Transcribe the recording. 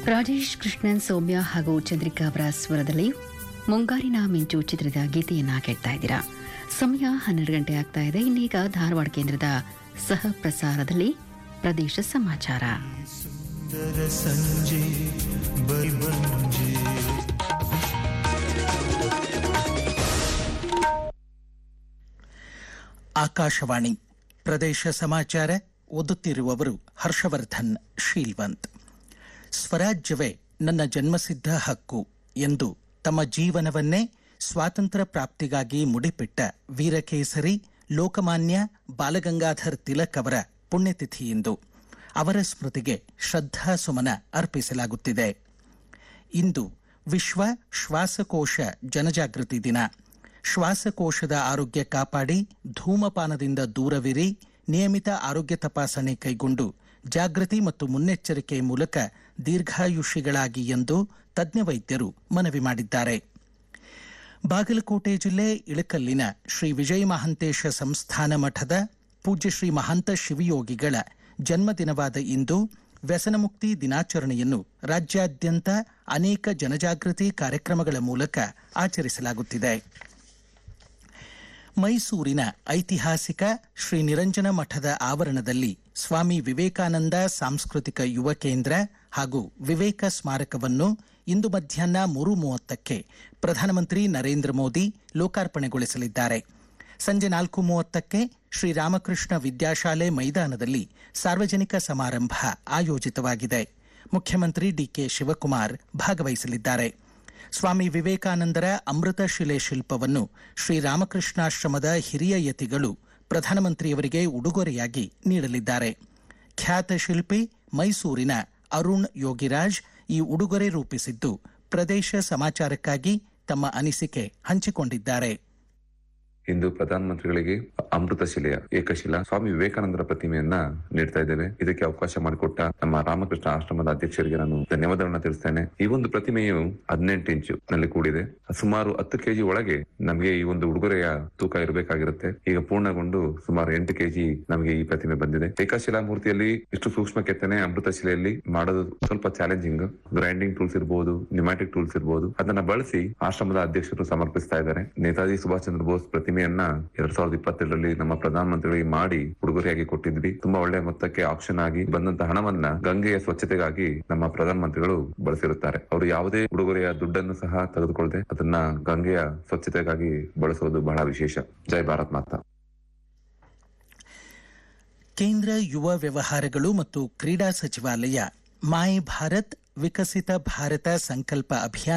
ರಾಜೇಶ್ ಕೃಷ್ಣನ್ ಸೌಮ್ಯ ಹಾಗೂ ಚಂದ್ರಿಕಾ ಅವರ ಸ್ವರದಲ್ಲಿ ಮುಂಗಾರಿನ ಮಿಂಚು ಚಿತ್ರದ ಗೀತೆಯನ್ನ ಕೇಳ್ತಾ ಇದ್ದೀರಾ ಸಮಯ ಹನ್ನೆರಡು ಗಂಟೆ ಆಗ್ತಾ ಇದೆ ಇನ್ನೀಗ ಧಾರವಾಡ ಕೇಂದ್ರದ ಸಹ ಪ್ರಸಾರದಲ್ಲಿ ಪ್ರದೇಶ ಸಮಾಚಾರ ಸುಂದರ ಸಂಜೆ ಬಲ್ಬಂಜೆ ಆಕಾಶವಾಣಿ ಪ್ರದೇಶ ಸಮಾಚಾರ ಓದುತ್ತಿರುವವರು ಹರ್ಷವರ್ಧನ್ ಶೀಲ್ವಂತ್ ಸ್ವರಾಜ್ಯವೇ ನನ್ನ ಜನ್ಮಸಿದ್ಧ ಹಕ್ಕು ಎಂದು ತಮ್ಮ ಜೀವನವನ್ನೇ ಸ್ವಾತಂತ್ರ್ಯ ಪ್ರಾಪ್ತಿಗಾಗಿ ಮುಡಿಪಿಟ್ಟ ವೀರಕೇಸರಿ ಲೋಕಮಾನ್ಯ ಬಾಲಗಂಗಾಧರ್ ತಿಲಕ್ ಅವರ ಪುಣ್ಯತಿಥಿಯಿಂದು ಅವರ ಸ್ಮೃತಿಗೆ ಶ್ರದ್ಧಾ ಸುಮನ ಅರ್ಪಿಸಲಾಗುತ್ತಿದೆ ಇಂದು ವಿಶ್ವ ಶ್ವಾಸಕೋಶ ಜನಜಾಗೃತಿ ದಿನ ಶ್ವಾಸಕೋಶದ ಆರೋಗ್ಯ ಕಾಪಾಡಿ ಧೂಮಪಾನದಿಂದ ದೂರವಿರಿ ನಿಯಮಿತ ಆರೋಗ್ಯ ತಪಾಸಣೆ ಕೈಗೊಂಡು ಜಾಗೃತಿ ಮತ್ತು ಮುನ್ನೆಚ್ಚರಿಕೆ ಮೂಲಕ ದೀರ್ಘಾಯುಷಿಗಳಾಗಿ ಎಂದು ತಜ್ಞ ವೈದ್ಯರು ಮನವಿ ಮಾಡಿದ್ದಾರೆ ಬಾಗಲಕೋಟೆ ಜಿಲ್ಲೆ ಇಳಕಲ್ಲಿನ ಶ್ರೀ ವಿಜಯ ಮಹಾಂತೇಶ ಸಂಸ್ಥಾನ ಮಠದ ಪೂಜ್ಯ ಶ್ರೀ ಮಹಾಂತ ಶಿವಯೋಗಿಗಳ ಜನ್ಮದಿನವಾದ ಇಂದು ವ್ಯಸನಮುಕ್ತಿ ದಿನಾಚರಣೆಯನ್ನು ರಾಜ್ಯಾದ್ಯಂತ ಅನೇಕ ಜನಜಾಗೃತಿ ಕಾರ್ಯಕ್ರಮಗಳ ಮೂಲಕ ಆಚರಿಸಲಾಗುತ್ತಿದೆ ಮೈಸೂರಿನ ಐತಿಹಾಸಿಕ ಶ್ರೀ ನಿರಂಜನ ಮಠದ ಆವರಣದಲ್ಲಿ ಸ್ವಾಮಿ ವಿವೇಕಾನಂದ ಸಾಂಸ್ಕೃತಿಕ ಯುವ ಕೇಂದ್ರ ಹಾಗೂ ವಿವೇಕ ಸ್ಮಾರಕವನ್ನು ಇಂದು ಮಧ್ಯಾಹ್ನ ಮೂರು ಮೂವತ್ತಕ್ಕೆ ಪ್ರಧಾನಮಂತ್ರಿ ನರೇಂದ್ರ ಮೋದಿ ಲೋಕಾರ್ಪಣೆಗೊಳಿಸಲಿದ್ದಾರೆ ಸಂಜೆ ನಾಲ್ಕು ಮೂವತ್ತಕ್ಕೆ ಶ್ರೀರಾಮಕೃಷ್ಣ ವಿದ್ಯಾಶಾಲೆ ಮೈದಾನದಲ್ಲಿ ಸಾರ್ವಜನಿಕ ಸಮಾರಂಭ ಆಯೋಜಿತವಾಗಿದೆ ಮುಖ್ಯಮಂತ್ರಿ ಡಿಕೆ ಶಿವಕುಮಾರ್ ಭಾಗವಹಿಸಲಿದ್ದಾರೆ ಸ್ವಾಮಿ ವಿವೇಕಾನಂದರ ಅಮೃತ ಶಿಲೆ ಶಿಲ್ಪವನ್ನು ಶ್ರೀರಾಮಕೃಷ್ಣಾಶ್ರಮದ ಹಿರಿಯ ಯತಿಗಳು ಪ್ರಧಾನಮಂತ್ರಿಯವರಿಗೆ ಉಡುಗೊರೆಯಾಗಿ ನೀಡಲಿದ್ದಾರೆ ಖ್ಯಾತ ಶಿಲ್ಪಿ ಮೈಸೂರಿನ ಅರುಣ್ ಯೋಗಿರಾಜ್ ಈ ಉಡುಗೊರೆ ರೂಪಿಸಿದ್ದು ಪ್ರದೇಶ ಸಮಾಚಾರಕ್ಕಾಗಿ ತಮ್ಮ ಅನಿಸಿಕೆ ಹಂಚಿಕೊಂಡಿದ್ದಾರೆ ಇಂದು ಪ್ರಧಾನಮಂತ್ರಿಗಳಿಗೆ ಅಮೃತ ಶಿಲೆಯ ಏಕಶಿಲಾ ಸ್ವಾಮಿ ವಿವೇಕಾನಂದರ ಪ್ರತಿಮೆಯನ್ನ ನೀಡ್ತಾ ಇದ್ದೇವೆ ಇದಕ್ಕೆ ಅವಕಾಶ ಮಾಡಿಕೊಟ್ಟ ನಮ್ಮ ರಾಮಕೃಷ್ಣ ಆಶ್ರಮದ ಅಧ್ಯಕ್ಷರಿಗೆ ನಾನು ಧನ್ಯವಾದಗಳನ್ನ ತಿಳಿಸ್ತೇನೆ ಈ ಒಂದು ಪ್ರತಿಮೆಯು ಹದಿನೆಂಟು ಇಂಚು ನಲ್ಲಿ ಕೂಡಿದೆ ಸುಮಾರು ಹತ್ತು ಕೆಜಿ ಒಳಗೆ ನಮಗೆ ಈ ಒಂದು ಉಡುಗೊರೆಯ ತೂಕ ಇರಬೇಕಾಗಿರುತ್ತೆ ಈಗ ಪೂರ್ಣಗೊಂಡು ಸುಮಾರು ಎಂಟು ಕೆಜಿ ನಮಗೆ ಈ ಪ್ರತಿಮೆ ಬಂದಿದೆ ಏಕಶಿಲಾ ಮೂರ್ತಿಯಲ್ಲಿ ಇಷ್ಟು ಸೂಕ್ಷ್ಮ ಕೆತ್ತನೆ ಅಮೃತ ಶಿಲೆಯಲ್ಲಿ ಮಾಡೋದು ಸ್ವಲ್ಪ ಚಾಲೆಂಜಿಂಗ್ ಗ್ರೈಂಡಿಂಗ್ ಟೂಲ್ಸ್ ಇರಬಹುದು ನ್ಯೂಮ್ಯಾಟಿಕ್ ಟೂಲ್ಸ್ ಇರಬಹುದು ಅದನ್ನ ಬಳಸಿ ಆಶ್ರಮದ ಅಧ್ಯಕ್ಷರು ಸಮರ್ಪಿಸ್ತಾ ಇದ್ದಾರೆ ನೇತಾಜಿ ಸುಭಾಷ್ ಚಂದ್ರ ಬೋಸ್ ಪ್ರತಿಮೆಯನ್ನ ಎರಡ್ ಸಾವಿರದ ಇಪ್ಪತ್ತೆರಡರಲ್ಲಿ ನಮ್ಮ ಪ್ರಧಾನಮಂತ್ರಿಗಳಿಗೆ ಮಾಡಿ ಉಡುಗೊರೆಯಾಗಿ ಕೊಟ್ಟಿದ್ವಿ ತುಂಬಾ ಒಳ್ಳೆಯ ಮೊತ್ತಕ್ಕೆ ಆಕ್ಷನ್ ಆಗಿ ಬಂದಂತ ಹಣವನ್ನ ಗಂಗೆಯ ಸ್ವಚ್ಛತೆಗಾಗಿ ನಮ್ಮ ಪ್ರಧಾನಮಂತ್ರಿಗಳು ಬಳಸಿರುತ್ತಾರೆ ಅವರು ಯಾವುದೇ ಉಡುಗೊರೆಯ ದುಡ್ಡನ್ನು ಸಹ ತೆಗೆದುಕೊಳ್ಳದೆ ಅದನ್ನ ಗಂಗೆಯ ಸ್ವಚ್ಛತೆಗಾಗಿ ಬಳಸೋದು ಬಹಳ ವಿಶೇಷ ಜೈ ಭಾರತ್ ಮಾತಾ ಕೇಂದ್ರ ಯುವ ವ್ಯವಹಾರಗಳು ಮತ್ತು ಕ್ರೀಡಾ ಸಚಿವಾಲಯ ಮಾಯ್ ಭಾರತ್ ವಿಕಸಿತ ಭಾರತ ಸಂಕಲ್ಪ ಅಭಿಯಾನ